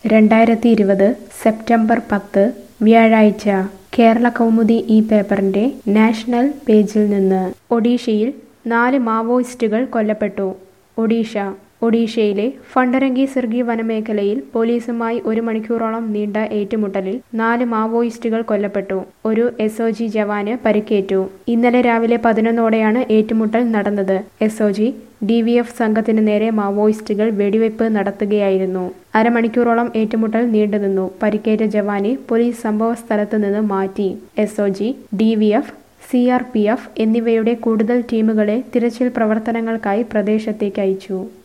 രണ്ടായിരത്തി ഇരുപത് സെപ്റ്റംബർ പത്ത് വ്യാഴാഴ്ച കേരള കൗമുദി ഈ പേപ്പറിന്റെ നാഷണൽ പേജിൽ നിന്ന് ഒഡീഷയിൽ നാല് മാവോയിസ്റ്റുകൾ കൊല്ലപ്പെട്ടു ഒഡീഷ ഒഡീഷയിലെ ഫണ്ടരംഗി സിർഗി വനമേഖലയിൽ പോലീസുമായി ഒരു മണിക്കൂറോളം നീണ്ട ഏറ്റുമുട്ടലിൽ നാല് മാവോയിസ്റ്റുകൾ കൊല്ലപ്പെട്ടു ഒരു എസ് ഒ ജി ജവാന് പരിക്കേറ്റു ഇന്നലെ രാവിലെ പതിനൊന്നോടെയാണ് ഏറ്റുമുട്ടൽ നടന്നത് S O G D V F സംഘത്തിന് നേരെ മാവോയിസ്റ്റുകൾ വെടിവയ്പ് നടത്തുകയായിരുന്നു അരമണിക്കൂറോളം ഏറ്റുമുട്ടൽ നീണ്ടുനിന്നു പരിക്കേറ്റ ജവാനെ പോലീസ് സംഭവ സ്ഥലത്ത് നിന്ന് മാറ്റി S O G D V F C R P F എന്നിവയുടെ കൂടുതൽ ടീമുകളെ തിരച്ചിൽ പ്രവർത്തനങ്ങൾക്കായി പ്രദേശത്തേക്ക് അയച്ചു